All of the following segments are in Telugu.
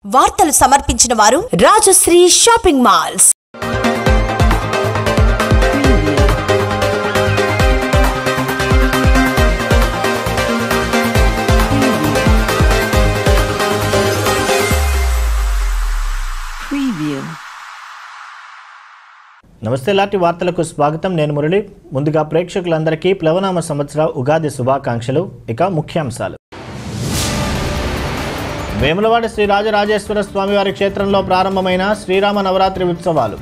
వార్తలు సమర్పించిన వారు రాజశ్రీ షాపింగ్ మాల్స్ Preview. నమస్తే లాంటి వార్తలకు స్వాగతం నేను మురళి ముందుగా ప్రేక్షకులందరికీ ప్లవనామ సంవత్సర ఉగాది శుభాకాంక్షలు ఇక ముఖ్యాంశాలు వేములవాడ శ్రీ రాజరాజేశ్వర స్వామివారి క్షేత్రంలో ప్రారంభమైన శ్రీరామ నవరాత్రి ఉత్సవాలు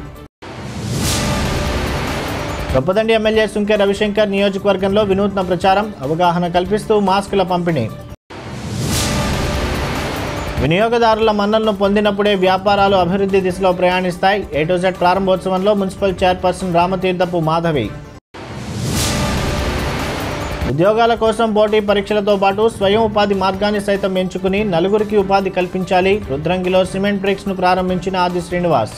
చొప్పదండి ఎమ్మెల్యే సుంకె రవిశంకర్ నియోజకవర్గంలో వినూత్న ప్రచారం అవగాహన కల్పిస్తూ మాస్కుల పంపిణీ వినియోగదారుల మన్నలను పొందినప్పుడే వ్యాపారాలు అభివృద్ధి దిశలో ప్రయాణిస్తాయి ఏ టు జెడ్ ప్రారంభోత్సవంలో మున్సిపల్ చైర్పర్సన్ రామతీర్థపు మాధవి ఉద్యోగాల కోసం పోటీ పరీక్షలతో పాటు స్వయం ఉపాధి మార్గాన్ని సైతం ఎంచుకుని నలుగురికి ఉపాధి కల్పించాలి రుద్రంగిలో సిమెంట్ బ్రిక్స్ ను ప్రారంభించిన ఆది శ్రీనివాస్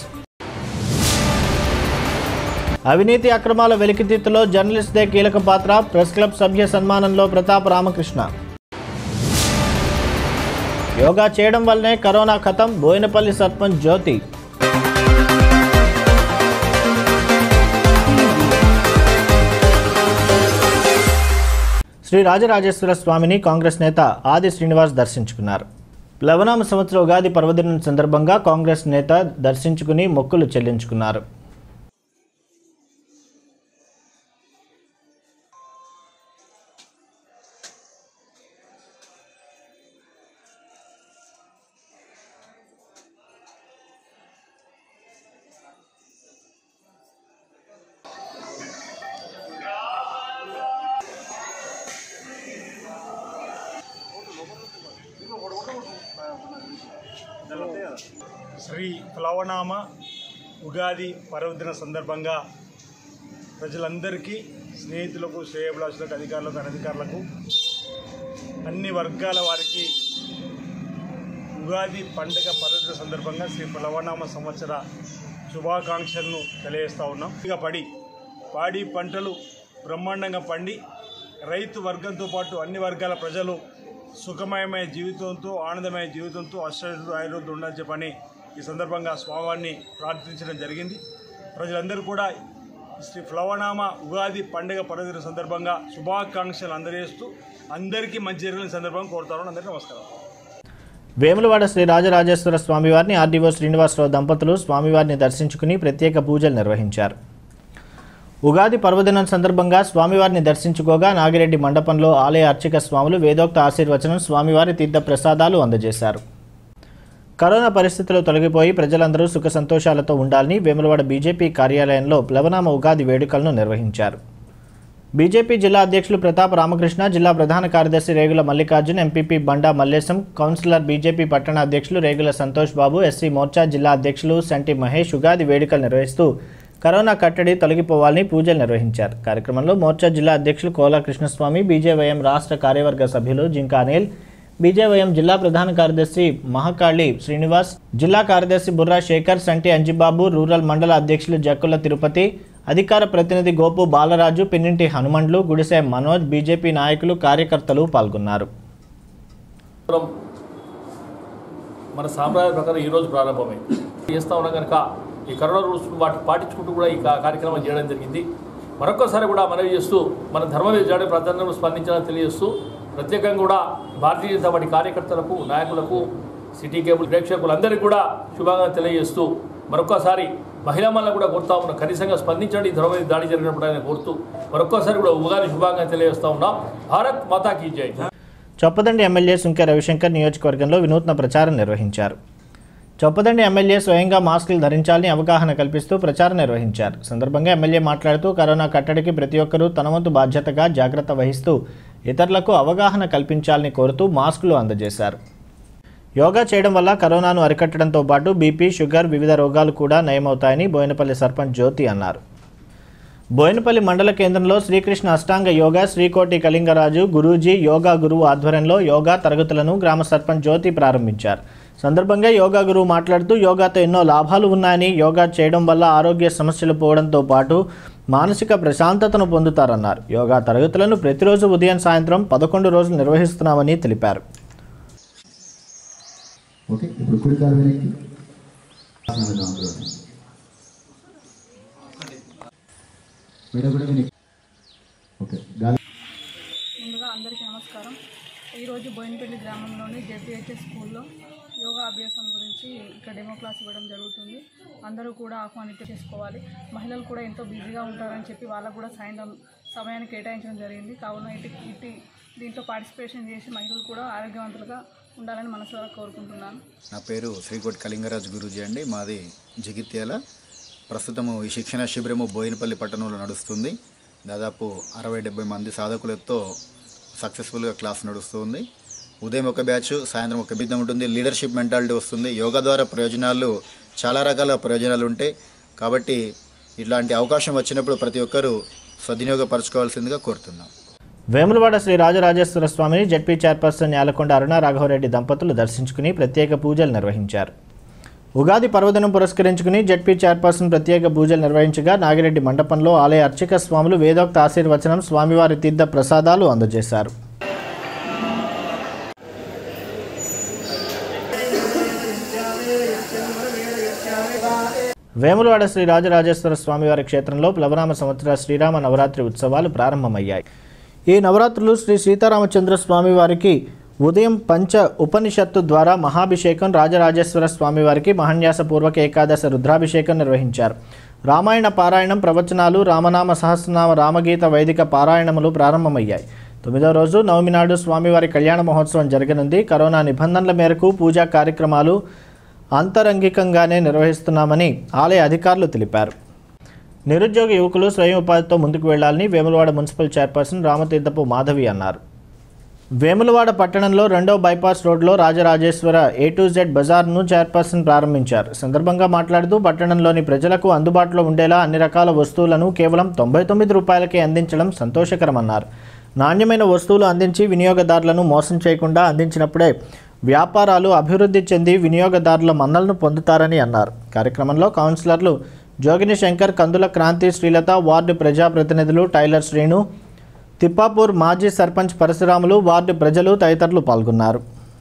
అవినీతి అక్రమాల వెలికితీతలో జర్నలిస్ట్దే కీలక పాత్ర ప్రెస్ క్లబ్ సభ్య సన్మానంలో ప్రతాప్ రామకృష్ణ యోగా చేయడం వల్లనే కరోనా ఖతం బోయినపల్లి సర్పంచ్ జ్యోతి శ్రీ రాజరాజేశ్వర స్వామిని కాంగ్రెస్ నేత ఆది శ్రీనివాస్ దర్శించుకున్నారు ప్లవనామ సంవత్సర ఉగాది పర్వదినం సందర్భంగా కాంగ్రెస్ నేత దర్శించుకుని మొక్కులు చెల్లించుకున్నారు శ్రీ ప్లవనామ ఉగాది పర్వదిన సందర్భంగా ప్రజలందరికీ స్నేహితులకు శ్రేయభిలాషులకు అధికారులకు అనధికారులకు అన్ని వర్గాల వారికి ఉగాది పండుగ పర్వదిన సందర్భంగా శ్రీ ప్లవనామ సంవత్సర శుభాకాంక్షలను తెలియజేస్తూ ఉన్నాం ఇక పడి పాడి పంటలు బ్రహ్మాండంగా పండి రైతు వర్గంతో పాటు అన్ని వర్గాల ప్రజలు సుఖమయమైన జీవితంతో ఆనందమైన జీవితంతో అష్టరుడు ఆయుర్వేదులు ఉండాలని చెప్పని ఈ సందర్భంగా స్వామివారిని ప్రార్థించడం జరిగింది ప్రజలందరూ కూడా శ్రీ ప్లవనామ ఉగాది పండుగ పర్వదిన సందర్భంగా శుభాకాంక్షలు అందజేస్తూ అందరికీ మంచి జరిగిన సందర్భంగా కోరుతాను అందరికీ నమస్కారం వేములవాడ శ్రీ రాజరాజేశ్వర స్వామివారిని ఆర్డీఓ శ్రీనివాసరావు దంపతులు స్వామివారిని దర్శించుకుని ప్రత్యేక పూజలు నిర్వహించారు ఉగాది పర్వదినం సందర్భంగా స్వామివారిని దర్శించుకోగా నాగిరెడ్డి మండపంలో ఆలయ అర్చక స్వాములు వేదోక్త ఆశీర్వచనం స్వామివారి తీర్థ ప్రసాదాలు అందజేశారు కరోనా పరిస్థితులు తొలగిపోయి ప్రజలందరూ సుఖ సంతోషాలతో ఉండాలని వేములవాడ బీజేపీ కార్యాలయంలో ప్లవనామ ఉగాది వేడుకలను నిర్వహించారు బీజేపీ జిల్లా అధ్యక్షులు ప్రతాప్ రామకృష్ణ జిల్లా ప్రధాన కార్యదర్శి Regula Mallikarjun MPP Banda Mallesham councillor BJP పట్టణ అధ్యక్షులు రేగుల సంతోష్ బాబు ఎస్సీ మోర్చా జిల్లా అధ్యక్షులు సంటి మహేష్ ఉగాది వేడుకలు నిర్వహిస్తూ కరోనా కట్టడి తొలగిపోవాలని పూజలు నిర్వహించారు కార్యక్రమంలో మోర్చా జిల్లా అధ్యక్షులు కోలా కృష్ణస్వామి బీజేవైఎం రాష్ట్ర కార్యవర్గ సభ్యులు జింకా అనిల్ బీజేవైఎం జిల్లా ప్రధాన కార్యదర్శి మహకాళి శ్రీనివాస్ జిల్లా కార్యదర్శి బుర్రా శేఖర్ సంటి అంజిబాబు రూరల్ మండల అధ్యక్షులు జక్కుల తిరుపతి అధికార ప్రతినిధి గోపు బాలరాజు పిన్నింటి హనుమండ్లు గుడిసె మనోజ్ బీజేపీ నాయకులు కార్యకర్తలు పాల్గొన్నారు మన సాంప్రదాయ ప్రకారం ఈరోజు ప్రారంభమై చేస్తూ ఉన్నాం కనుక ఈ కరోనా రూల్స్ వాటి పాటించుకుంటూ కూడా ఈ కా- కార్యక్రమం చేయడం జరిగింది మరొకసారి కూడా మనవి చేస్తూ మన ధర్మ విజయాన్ని ప్రధానంలో స్పందించాలని తెలియజేస్తూ ప్రత్యేకంగా కూడా భారతీయ జనతా పార్టీ కార్యకర్తలకు నాయకులకు సిటీ కేబుల్ ప్రేక్షకులందరికీ కూడా శుభాకాంక్షలు తెలియజేస్తూ మరొకసారి మహిళా మళ్ళీ కూడా కోరుతా ఉన్నాం కనీసంగా స్పందించండి ఈ ధర్మ మీద దాడి జరిగినప్పుడు ఆయన కోరుతూ మరొకసారి కూడా ఉగాది శుభాకాంక్షలు తెలియజేస్తా ఉన్నాం భారత్ మాతాకి జై చొప్పదండి ఎమ్మెల్యే సుంకె రవిశంకర్ నియోజకవర్గంలో వినూత్న ప్రచారం నిర్వహించారు చొప్పదండి ఎమ్మెల్యే స్వయంగా మాస్కులు ధరించాలని అవగాహన కల్పిస్తూ ప్రచారం నిర్వహించారు సందర్భంగా ఎమ్మెల్యే మాట్లాడుతూ కరోనా కట్టడికి ప్రతి ఒక్కరూ తన వంతు బాధ్యతగా జాగ్రత్త వహిస్తూ ఇతరులకు అవగాహన కల్పించాలని కోరుతూ మాస్కులు అందజేశారు యోగా చేయడం వల్ల కరోనాను అరికట్టడంతో పాటు బీపీ షుగర్ వివిధ రోగాలు కూడా నయమవుతాయని బోయినపల్లి సర్పంచ్ జ్యోతి అన్నారు బోయినపల్లి మండల కేంద్రంలో శ్రీకృష్ణ అష్టాంగ యోగా శ్రీకోటి కళింగరాజు గురూజీ యోగా గురువు ఆధ్వర్యంలో యోగా తరగతులను గ్రామ సర్పంచ్ జ్యోతి ప్రారంభించారు సందర్భంగా యోగా గురువు మాట్లాడుతూ యోగాతో ఎన్నో లాభాలు ఉన్నాయని యోగా చేయడం వల్ల ఆరోగ్య సమస్యలు పోవడంతో పాటు మానసిక ప్రశాంతతను పొందుతారన్నారు యోగా తరగతులను ప్రతిరోజు ఉదయం సాయంత్రం పదకొండు రోజులు నిర్వహిస్తున్నామని తెలిపారు ఓకే ఇప్పుడు కుడి కాలు వెనక్కి ఆసనం అందులోనే మెడ కూడా వెనక్కి ఓకే గాలి ముందుగా అందరికీ నమస్కారం ఈరోజు బోయినపల్లి గ్రామంలోని జెపిహెచ్ఎస్ స్కూల్లో యోగా అభ్యాసం గురించి ఇక్కడ డెమో క్లాస్ ఇవ్వడం జరుగుతుంది అందరూ కూడా ఆహ్వానిత చేసుకోవాలి మహిళలు కూడా ఎంతో బిజీగా ఉంటారని చెప్పి వాళ్ళకు కూడా సాయంత్రం సమయాన్ని కేటాయించడం జరిగింది కావున ఇటు ఇటు దీంట్లో పార్టిసిపేషన్ చేసి మహిళలు కూడా ఆరోగ్యవంతులుగా ఉండాలని మనసులో కోరుకుంటున్నాను నా పేరు శ్రీకోటి కళింగరాజు గురూజీ అండి మాది జగిత్యాల ప్రస్తుతము ఈ శిక్షణ శిబిరము బోయినపల్లి పట్టణంలో నడుస్తుంది దాదాపు అరవై డెబ్బై మంది సాధకులతో సక్సెస్ఫుల్గా క్లాస్ నడుస్తుంది ఉదయం ఒక బ్యాచ్ సాయంత్రం ఒక బిద్దం ఉంటుంది లీడర్షిప్ మెంటాలిటీ వస్తుంది యోగా ద్వారా ప్రయోజనాలు చాలా రకాల ప్రయోజనాలు ఉంటాయి కాబట్టి ఇట్లాంటి అవకాశం వచ్చినప్పుడు ప్రతి ఒక్కరూ సద్వినియోగపరచుకోవాల్సిందిగా కోరుతున్నాం వేములవాడ శ్రీ రాజరాజేశ్వర స్వామిని జడ్పీ చైర్పర్సన్ యాలకొండ అరుణ రాఘవరెడ్డి దంపతులు దర్శించుకుని ప్రత్యేక పూజలు నిర్వహించారు ఉగాది పర్వదినం పురస్కరించుకుని జడ్పీ చైర్పర్సన్ ప్రత్యేక పూజలు నిర్వహించగా నాగిరెడ్డి మండపంలో ఆలయ అర్చక స్వాములు వేదోక్త ఆశీర్వచనం స్వామివారి తీర్థ ప్రసాదాలు అందజేశారు వేములవాడ శ్రీ రాజరాజేశ్వర స్వామివారి క్షేత్రంలో ప్లవనామ సంవత్సర శ్రీరామ నవరాత్రి ఉత్సవాలు ప్రారంభమయ్యాయి ఈ నవరాత్రులు శ్రీ సీతారామచంద్ర స్వామివారికి ఉదయం పంచ ఉపనిషత్తు ద్వారా మహాభిషేకం రాజరాజేశ్వర స్వామివారికి మహన్యాసపూర్వక ఏకాదశ రుద్రాభిషేకం నిర్వహించారు రామాయణ పారాయణం ప్రవచనాలు రామనామ సహస్రనామ రామగీత వైదిక పారాయణములు ప్రారంభమయ్యాయి తొమ్మిదవ రోజు నవమి నాడు స్వామివారి కళ్యాణ మహోత్సవం జరగనుంది కరోనా నిబంధనల మేరకు పూజా కార్యక్రమాలు అంతరంగికంగానే నిర్వహిస్తున్నామని ఆలయ అధికారులు తెలిపారు నిరుద్యోగ యువకులు స్వయం ఉపాధితో ముందుకు వెళ్లాలని వేములవాడ మున్సిపల్ చైర్పర్సన్ రామతీర్థపు మాధవి అన్నారు వేములవాడ పట్టణంలో రెండో బైపాస్ రోడ్లో రాజరాజేశ్వర ఏ టు జెడ్ బజార్ను చైర్పర్సన్ ప్రారంభించారు ఈ సందర్భంగా మాట్లాడుతూ పట్టణంలోని ప్రజలకు అందుబాటులో ఉండేలా అన్ని రకాల వస్తువులను కేవలం తొంభై తొమ్మిది రూపాయలకే అందించడం సంతోషకరమన్నారు నాణ్యమైన వస్తువులు అందించి వినియోగదారులను మోసం చేయకుండా అందించినప్పుడే వ్యాపారాలు అభివృద్ధి చెంది వినియోగదారుల మన్నలను పొందుతారని అన్నారు కార్యక్రమంలో కౌన్సిలర్లు జోగిని శంకర్ కందుల క్రాంతి శ్రీలత వార్డు ప్రజాప్రతినిధులు టైలర్ శ్రీను తిప్పాపూర్ మాజీ సర్పంచ్ పరశురాములు వార్డు ప్రజలు తదితరులు పాల్గొన్నారు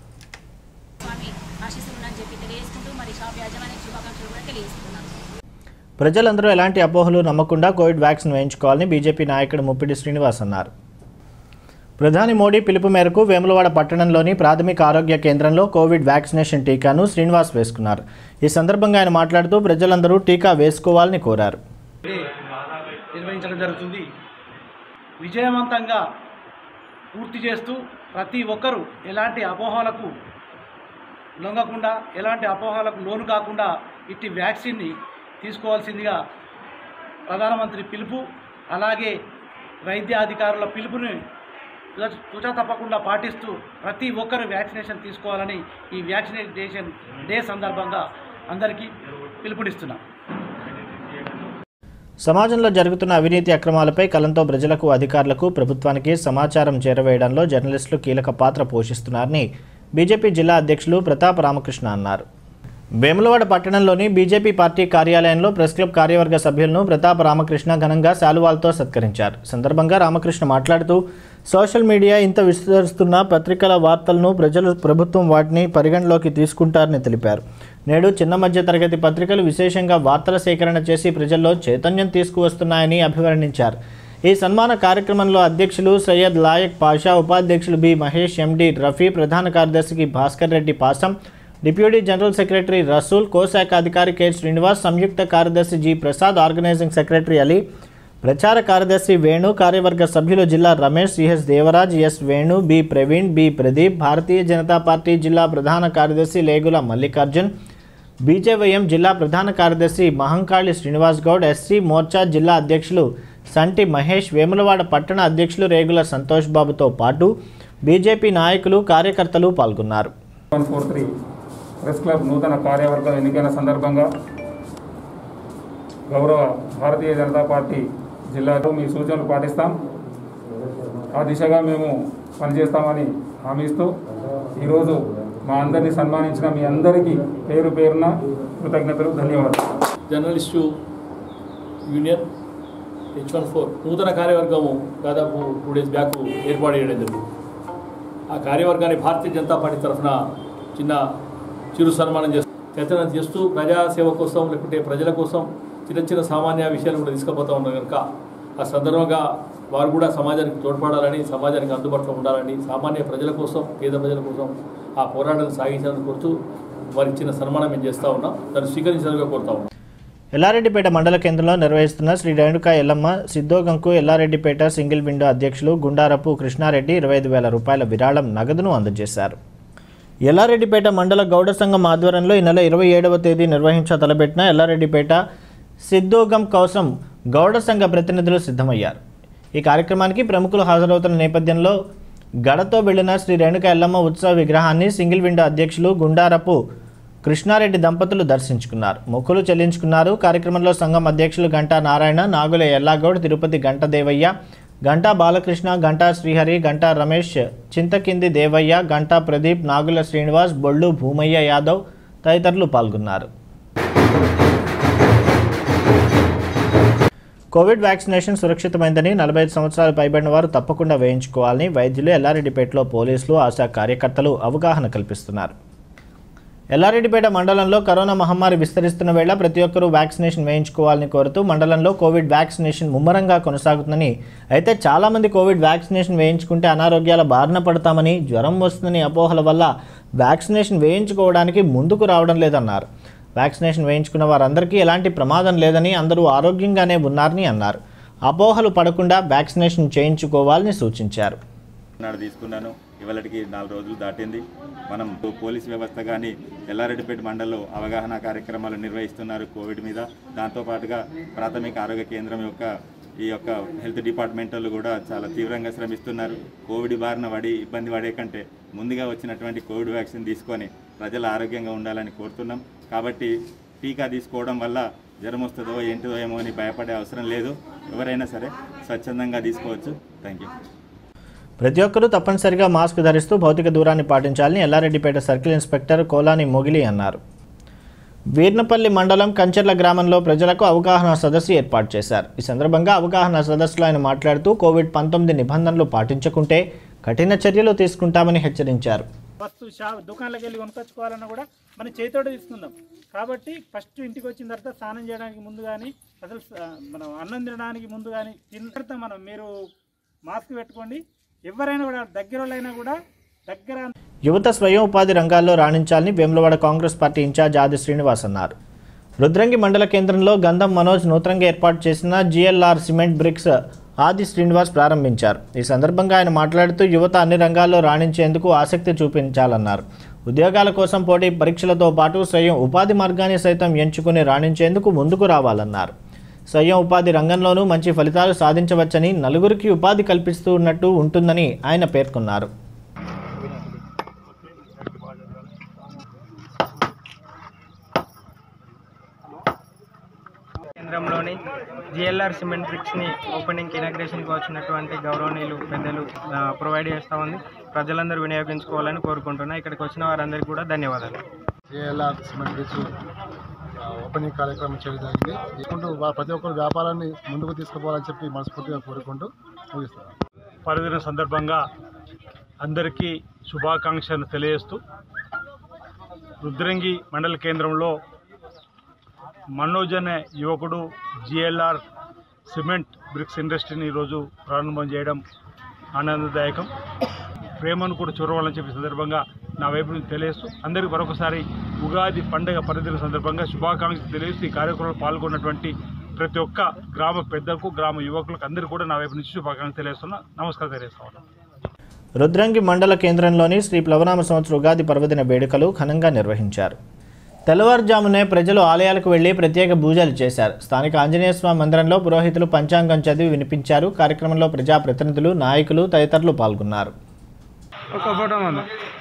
స్వామి ఆశీస్సులున్నారని చెప్పి తెలియజేసుకుంటూ మరి షాప్ యాజమాన్య శుభాకాంక్షలు కూడా తెలియజేస్తున్నాను ప్రజలందరూ ఎలాంటి అపోహలు నమ్మకుండా కోవిడ్ వ్యాక్సిన్ వేయించుకోవాలని బీజేపీ నాయకుడు ముప్పిడి శ్రీనివాస్ అన్నారు ప్రధాని మోడీ పిలుపు మేరకు వేములవాడ పట్టణంలోని ప్రాథమిక ఆరోగ్య కేంద్రంలో కోవిడ్ వ్యాక్సినేషన్ టీకాను శ్రీనివాస్ వేసుకున్నారు ఈ సందర్భంగా ఆయన మాట్లాడుతూ ప్రజలందరూ టీకా వేసుకోవాలని కోరారు నిర్వహించడం జరుగుతుంది విజయవంతంగా పూర్తి చేస్తూ ప్రతి ఒక్కరూ ఎలాంటి అపోహలకు లొంగకుండా ఎలాంటి అపోహలకు లోను కాకుండా ఇట్టి వ్యాక్సిన్ని తీసుకోవాల్సిందిగా ప్రధానమంత్రి పిలుపు అలాగే వైద్య అధికారుల పిలుపుని తుచ- తుచ తప్పకుండా పాటిస్తూ ప్రతి ఒక్కరు వ్యాక్సినేషన్ తీసుకోవాలని ఈ వ్యాక్సినేషన్ డే సందర్భంగా అందరికీ పిలుపునిస్తున్నాం సమాజంలో జరుగుతున్న అవినీతి అక్రమాలపై కలంతో ప్రజలకు అధికారులకు ప్రభుత్వానికి సమాచారం చేరవేయడంలో జర్నలిస్టులు కీలక పాత్ర పోషిస్తున్నారని బీజేపీ జిల్లా అధ్యక్షులు ప్రతాప్ రామకృష్ణ అన్నారు వేములవాడ పట్టణంలోని బీజేపీ పార్టీ కార్యాలయంలో ప్రెస్ క్లబ్ కార్యవర్గ సభ్యులను ప్రతాప్ రామకృష్ణ ఘనంగా శాలువాలతో సత్కరించారు సందర్భంగా రామకృష్ణ మాట్లాడుతూ సోషల్ మీడియా ఇంత విస్తరిస్తున్న పత్రికల వార్తలను ప్రజలు ప్రభుత్వం వాటిని పరిగణలోకి తీసుకుంటారని తెలిపారు నేడు చిన్న మధ్య తరగతి పత్రికలు విశేషంగా వార్తల సేకరణ చేసి ప్రజల్లో చైతన్యం తీసుకువస్తున్నాయని అభివర్ణించారు ఈ సన్మాన కార్యక్రమంలో అధ్యక్షులు సయ్యద్ లాయక్ పాషా ఉపాధ్యక్షులు బి మహేష్ ఎండి రఫీ ప్రధాన కార్యదర్శికి Bhaskar Reddy Pasam deputy general secretary Rasool కోశాఖ అధికారి కె శ్రీనివాస్ సంయుక్త కార్యదర్శి G Prasad organising secretary Ali ప్రచార కార్యదర్శి వేణు కార్యవర్గ సభ్యులు జిల్లా Ramesh CS Devaraj S Venu B Praveen B Pradeep Bharatiya Janata party జిల్లా ప్రధాన కార్యదర్శి లేగుల మల్లికార్జున్ బీజేవైఎం జిల్లా ప్రధాన కార్యదర్శి మహంకాళి శ్రీనివాస్ గౌడ్ ఎస్సీ మోర్చా జిల్లా అధ్యక్షులు సంటి మహేష్ వేములవాడ పట్టణ అధ్యక్షులు రేగుల సంతోష్ బాబుతో పాటు బీజేపీ నాయకులు కార్యకర్తలు పాల్గొన్నారు one four three press club నూతన కార్యవర్గం ఎన్నికైన సందర్భంగా గౌరవ భారతీయ జనతా పార్టీ జిల్లాలో మీ సూచనలు పాటిస్తాం ఆ దిశగా మేము పనిచేస్తామని హామీ ఇస్తూ ఈరోజు మా అందరినీ సన్మానించిన మీ అందరికీ పేరు పేరున కృతజ్ఞతలు ధన్యవాదాలు journalist union H one four నూతన కార్యవర్గము దాదాపు టూ డేస్ బ్యాక్ ఏర్పాటు చేయడం జరిగింది ఆ కార్యవర్గాన్ని భారతీయ జనతా పార్టీ తరఫున చిన్న చిరు సన్మానం చేస్తూ చర్చన చేస్తూ ప్రజాసేవ కోసం లేకుంటే ప్రజల కోసం చిన్న చిన్న సామాన్య విషయాలు కూడా తీసుకుపోతూ ఉన్నారు కనుక ఆ సందర్భంగా వారు కూడా సమాజానికి తోడ్పడాలని సమాజానికి అందుబాటులో ఉండాలని సామాన్య ప్రజల కోసం పేద ప్రజల కోసం ఆ పోరాటాన్ని సాగించాలని కోరుతూ వారి ఇచ్చిన సన్మానం మేము చేస్తూ ఉన్నాం దాన్ని స్వీకరించాలని కోరుతా ఉన్నాం ఎల్లారెడ్డిపేట మండల కేంద్రంలో నిర్వహిస్తున్న శ్రీ రేణుకా ఎల్లమ్మ సిద్ధోగంకు ఎల్లారెడ్డిపేట సింగిల్ విండో అధ్యక్షులు గుండారపు కృష్ణారెడ్డి ఇరవై ఐదు వేల రూపాయల విరాళం నగదును అందజేశారు ఎల్లారెడ్డిపేట మండల గౌడ సంఘం ఆధ్వర్యంలో ఈ నెల ఇరవై ఏడవ తేదీ నిర్వహించ తలపెట్టిన ఎల్లారెడ్డిపేట సిద్ధోగం కోసం గౌడ సంఘ ప్రతినిధులు సిద్ధమయ్యారు ఈ కార్యక్రమానికి ప్రముఖులు హాజరవుతున్న నేపథ్యంలో గడతో వెళ్లిన శ్రీ రేణుక ఎల్లమ్మ ఉత్సవ విగ్రహాన్ని సింగిల్ విండో అధ్యక్షులు గుండారపు కృష్ణారెడ్డి దంపతులు దర్శించుకున్నారు మొక్కులు చెల్లించుకున్నారు కార్యక్రమంలో సంఘం అధ్యక్షులు గంటా నారాయణ నాగుల ఎల్లాగౌడ్ తిరుపతి గంట దేవయ్య గంటా బాలకృష్ణ గంటా శ్రీహరి గంటా రమేష్ చింతకింది దేవయ్య గంటా ప్రదీప్ నాగుల శ్రీనివాస్ బొళ్ళు భూమయ్య యాదవ్ తదితరులు పాల్గొన్నారు కోవిడ్ వ్యాక్సినేషన్ సురక్షితమైందని నలభై ఐదు సంవత్సరాలు పైబడిన వారు తప్పకుండా వేయించుకోవాలని వైద్యులు ఎల్లారెడ్డిపేటలో పోలీసులు ఆశా కార్యకర్తలు అవగాహన కల్పిస్తున్నారు ఎల్లారెడ్డిపేట మండలంలో కరోనా మహమ్మారి విస్తరిస్తున్న వేళ ప్రతి ఒక్కరూ వ్యాక్సినేషన్ వేయించుకోవాలని కోరుతూ మండలంలో కోవిడ్ వ్యాక్సినేషన్ ముమ్మరంగా కొనసాగుతుందని అయితే చాలామంది కోవిడ్ వ్యాక్సినేషన్ వేయించుకుంటే అనారోగ్యాల బారిన పడతామని జ్వరం వస్తుందని అపోహల వల్ల వ్యాక్సినేషన్ వేయించుకోవడానికి ముందుకు రావడం లేదన్నారు వ్యాక్సినేషన్ వేయించుకున్న వారందరికీ ఎలాంటి ప్రమాదం లేదని అందరూ ఆరోగ్యంగానే ఉన్నారని అన్నారు అపోహలు పడకుండా వ్యాక్సినేషన్ చేయించుకోవాలని సూచించారు నాడు తీసుకున్నాను ఇవాళకి నాలుగు రోజులు దాటింది మనం పోలీస్ వ్యవస్థ కానీ ఎల్లారెడ్డిపేట మండలంలో అవగాహన కార్యక్రమాలు నిర్వహిస్తున్నారు కోవిడ్ మీద దాంతోపాటుగా ప్రాథమిక ఆరోగ్య కేంద్రం యొక్క ఈ యొక్క హెల్త్ డిపార్ట్మెంట్ వాళ్ళు కూడా చాలా తీవ్రంగా శ్రమిస్తున్నారు కోవిడ్ బారిన పడి ఇబ్బంది పడే కంటే ముందుగా వచ్చినటువంటి కోవిడ్ వ్యాక్సిన్ తీసుకొని ప్రజలు ఆరోగ్యంగా ఉండాలని కోరుతున్నాం కాబట్టి టీకా తీసుకోవడం వల్ల జ్వరం వస్తుందో ఏంటిదో ఏమో అని భయపడే అవసరం లేదు ఎవరైనా సరే స్వచ్ఛందంగా తీసుకోవచ్చు థ్యాంక్ యూ ప్రతి ఒక్కరూ తప్పనిసరిగా మాస్క్ ధరిస్తూ భౌతిక దూరాన్ని పాటించాలని ఎల్లారెడ్డిపేట సర్కిల్ ఇన్స్పెక్టర్ కోలాని మొగిలి అన్నారు వీర్నపల్లి మండలం కంచెర్ల గ్రామంలో ప్రజలకు అవగాహన సదస్సు ఏర్పాటు చేశారు ఈ సందర్భంగా అవగాహన సదస్సులో ఆయన మాట్లాడుతూ కోవిడ్ పంతొమ్మిది నిబంధనలు పాటించకుంటే కఠిన చర్యలు తీసుకుంటామని హెచ్చరించారు వస్తువు షా దుకాణాలకు వెళ్ళి కొనుక్కొచ్చుకోవాలన్నా కూడా మనం చేతితోటి తీసుకుందాం కాబట్టి ఫస్ట్ ఇంటికి వచ్చిన తర్వాత స్నానం చేయడానికి ముందు కానీ అసలు స- మనం అన్నం తినడానికి ముందు కానీ తిన్న తర్వాత మనం మీరు మాస్క్ పెట్టుకోండి ఎవరైనా కూడా దగ్గర వాళ్ళైనా కూడా దగ్గర యువత స్వయం ఉపాధి రంగాల్లో రాణించాలని వేములవాడ కాంగ్రెస్ పార్టీ ఇన్ఛార్జ్ ఆది శ్రీనివాస్ అన్నారు రుద్రంగి మండల కేంద్రంలో గంధం మనోజ్ నూతనంగా ఏర్పాటు చేసిన జిఎల్ఆర్ సిమెంట్ బ్రిక్స్ ఆది శ్రీనివాస్ ప్రారంభించారు ఈ సందర్భంగా ఆయన మాట్లాడుతూ యువత అన్ని రంగాల్లో రాణించేందుకు ఆసక్తి చూపించాలన్నారు ఉద్యోగాల కోసం పోటీ పరీక్షలతో పాటు స్వయం ఉపాధి మార్గాన్ని సైతం ఎంచుకుని రాణించేందుకు ముందుకు రావాలన్నారు స్వయం ఉపాధి రంగంలోనూ మంచి ఫలితాలు సాధించవచ్చని నలుగురికి ఉపాధి కల్పిస్తూ ఉన్నట్టు ఉంటుందని ఆయన పేర్కొన్నారు కేంద్రంలోని జిఎల్ఆర్ సిమెంట్ బ్రిక్స్ని ఓపెనింగ్ ఇనాగ్రేషన్కి వచ్చినటువంటి గౌరవనీయులు పెద్దలు ఆ, ప్రొవైడ్ చేస్తూ ఉంది ప్రజలందరూ వినియోగించుకోవాలని కోరుకుంటున్నా ఇక్కడికి వచ్చిన వారందరికీ కూడా ధన్యవాదాలు జేఎల్ఆర్ సిమెంట్ బ్రిడ్జ్ ఆ, ఓపెనింగ్ కార్యక్రమం చేయడం జరిగింది ఇకుంటూ వా- ప్రతి ఒక్కరు వ్యాపారాన్ని ముందుకు తీసుకుపోవాలని చెప్పి మనస్ఫూర్తిగా కోరుకుంటూ ముగిస్తాను పర్వదిన సందర్భంగా అందరికీ శుభాకాంక్షలు తెలియజేస్తూ రుద్రంగి మండల కేంద్రంలో మనోజ్ అనే యువకుడు జిఎల్ఆర్ సిమెంట్ బ్రిక్స్ ఇండస్ట్రీని ఈరోజు ప్రారంభం చేయడం ఆనందదాయకం ప్రేమను కూడా చూడవాలని చెప్పి సందర్భంగా నా వైపు నుంచి తెలియజేస్తూ అందరికీ మరొకసారి ఉగాది పండుగ పర్వదిన సందర్భంగా శుభాకాంక్షలు తెలియజేస్తూ ఈ కార్యక్రమంలో పాల్గొన్నటువంటి ప్రతి ఒక్క గ్రామ పెద్దలకు గ్రామ యువకులకు అందరికీ కూడా నా వైపు నుంచి శుభాకాంక్షలు తెలియజేస్తున్నా నమస్కారం తెలియజేస్తా ఉన్నాను రుద్రంగి మండల కేంద్రంలోని శ్రీ ప్లవనామ సంవత్సర ఉగాది పర్వదిన వేడుకలు ఘనంగా నిర్వహించారు తెల్లవారుజామునే ప్రజలు ఆలయాలకు వెళ్లి ప్రత్యేక పూజలు చేశారు స్థానిక ఆంజనేయ స్వామి మందిరంలో పురోహితులు పంచాంగం చదివి వినిపించారు కార్యక్రమంలో ప్రజాప్రతినిధులు నాయకులు తదితరులు పాల్గొన్నారు ఒక ఫోటో ఉంది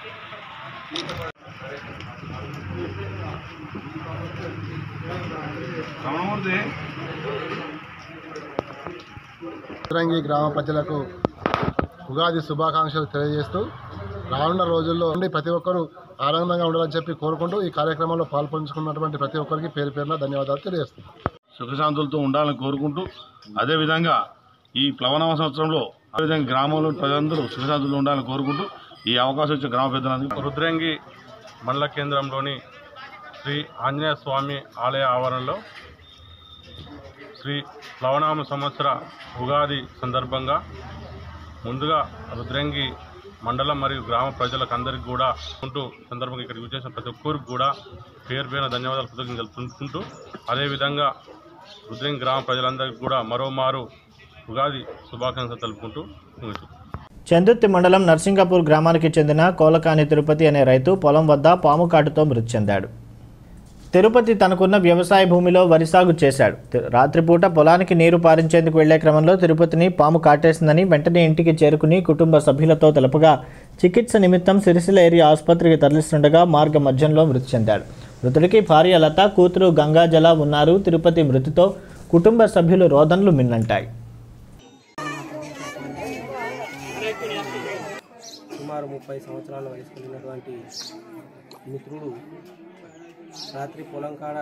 ఉత్తరంగి గ్రామ ప్రజలకు ఉగాది శుభాకాంక్షలు తెలియజేస్తూ రానున్న రోజుల్లో ఉండి ప్రతి ఒక్కరూ ఆనందంగా ఉండాలని చెప్పి కోరుకుంటూ ఈ కార్యక్రమంలో పాల్పంచుకున్నటువంటి ప్రతి ఒక్కరికి పేరు పేరున ధన్యవాదాలు తెలియజేస్తున్నాను సుఖశాంతులతో ఉండాలని కోరుకుంటూ అదేవిధంగా ఈ ప్లవనవ సంవత్సరంలో అదేవిధంగా గ్రామంలో ప్రజలందరూ సుఖశాంతులు ఉండాలని కోరుకుంటూ ఈ అవకాశం ఇచ్చే గ్రామ పెద్దలందరికీ రుద్రంగి మండల కేంద్రంలోని శ్రీ ఆంజనేయ స్వామి ఆలయ ఆవరణలో శ్రీ ప్లవనామ సంవత్సర ఉగాది సందర్భంగా ముందుగా రుద్రంగి మండలం మరియు గ్రామ ప్రజలకు అందరికీ కూడా ఉంటూ సందర్భంగా ఇక్కడికి వచ్చేసిన ప్రతి ఒక్కరికి కూడా పేరు పేరున ధన్యవాదాలు కృతజ్ఞతలు తెలుపుకుంటూ అదేవిధంగా రుద్రంగి గ్రామ ప్రజలందరికీ కూడా మరోమారు ఉగాది శుభాకాంక్షలు తెలుపుకుంటూ ముగిస్తున్నాను. చందుర్తి మండలం నర్సింగపూర్ గ్రామానికి చెందిన కోలకాని తిరుపతి అనే రైతు పొలం వద్ద పాము కాటుతో మృతి చెందాడు తిరుపతి తనకున్న వ్యవసాయ భూమిలో వరి సాగు చేశాడు తి- రాత్రిపూట పొలానికి నీరు పారించేందుకు వెళ్లే క్రమంలో తిరుపతిని పాము కాటేసిందని వెంటనే ఇంటికి చేరుకుని కుటుంబ సభ్యులతో తెలుపగా చికిత్స నిమిత్తం సిరిసిల్ల ఏరియా ఆసుపత్రికి తరలిస్తుండగా మార్గ మధ్యంలో మృతి చెందాడు మృతుడికి భార్య లత కూతురు గంగాజల ఉన్నారు తిరుపతి మృతితో కుటుంబ సభ్యులు రోదనలు మిన్నంటాయి సుమారు ముప్పై సంవత్సరాల వయసు కలిగినటువంటి మిత్రుడు రాత్రి పొలం కాడ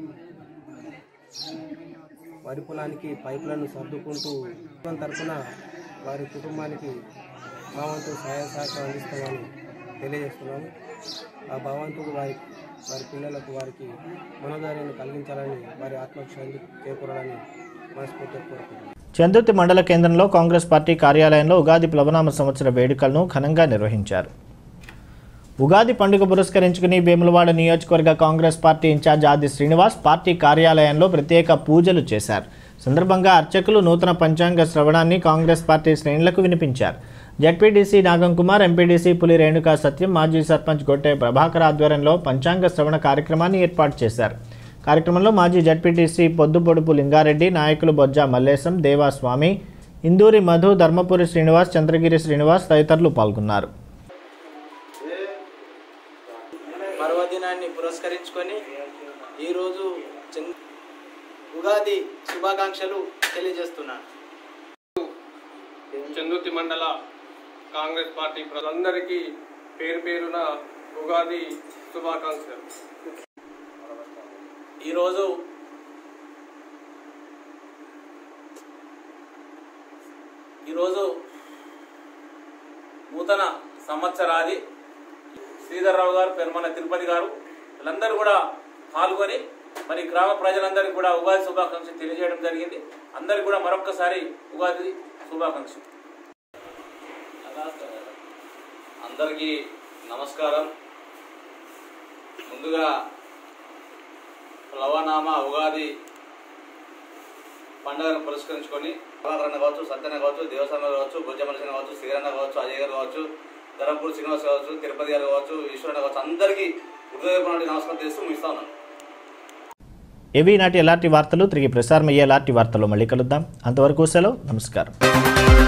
వరి పొలానికి పైపులను సర్దుకుంటూ కుటుంబం తరఫున వారి కుటుంబానికి మా వంతు సహాయ సహకారం అందిస్తామని తెలియజేస్తున్నాను ఆ భగవంతుడు వారి వారి పిల్లలకు వారికి మనోధైర్యాన్ని కలిగించాలని వారి ఆత్మశాంతి చేకూరాలని మనస్ఫూర్తిగా కోరుకుంటున్నాను చందుర్తి మండల కేంద్రంలో కాంగ్రెస్ పార్టీ కార్యాలయంలో ఉగాది ప్లవనామ సంవత్సర వేడుకలను ఘనంగా నిర్వహించారు ఉగాది పండుగ పురస్కరించుకుని వేములవాడ నియోజకవర్గ Congress party incharge Adi Srinivas party కార్యాలయంలో ప్రత్యేక పూజలు చేశారు సందర్భంగా అర్చకులు నూతన పంచాంగ శ్రవణాన్ని కాంగ్రెస్ పార్టీ శ్రేణులకు వినిపించారు జడ్పీడీసీ నాగం కుమార్ ఎంపీడీసీ పులి రేణుకా సత్యం మాజీ సర్పంచ్ గొట్టె ప్రభాకర్ ఆధ్వర్యంలో పంచాంగ శ్రవణ కార్యక్రమాన్ని ఏర్పాటు చేశారు కార్యక్రమంలో మాజీ జడ్పీటీసీ పొద్దుపొడుపు లింగారెడ్డి నాయకులు బొజ్జ మల్లేశం దేవాస్వామి ఇందూరి మధు ధర్మపురి శ్రీనివాస్ చంద్రగిరి శ్రీనివాస్ తదితరులు పాల్గొన్నారు పర్వదినాన్ని పురస్కరించుకొని ఈరోజు చంద్ ఉగాది శుభాకాంక్షలు తెలియజేస్తున్నాను చందుర్తి మండల కాంగ్రెస్ పార్టీ ప్రజలందరికీ పేరు పేరున ఉగాది శుభాకాంక్షలు ఈరోజు ఈరోజు నూతన సంవత్సరాది శ్రీధర్రావు గారు పెరుమల తిరుపతి గారు వీళ్ళందరూ కూడా పాల్గొని మరి గ్రామ ప్రజలందరికీ కూడా ఉగాది శుభాకాంక్షలు తెలియజేయడం జరిగింది అందరికీ కూడా మరొక్కసారి ఉగాది శుభాకాంక్షలు అందరికీ నమస్కారం ముందుగా లవనామ ఉగాది పండుగను పురస్కరించుకొని ప్రభాకరణ కావచ్చు సత్యన కావచ్చు దేవస్థానం కావచ్చు బుజ్జమనసిన కావచ్చు శ్రీరన్న కావచ్చు అజయ్ గారు కావచ్చు ధరంపూర్ శ్రీనివాస్ కావచ్చు తిరుపతి గారు కావచ్చు ఈశ్వరన్న కావచ్చు అందరికీ హృదయపూర్వక నమస్కారం చేస్తూ ముగిస్తా ఉన్నాను ఇవి నాటి ఎలాంటి వార్తలు తిరిగి ప్రసారం అయ్యే ఎలాంటి వార్తలు మళ్ళీ కలుద్దాం అంతవరకు సెలవు నమస్కారం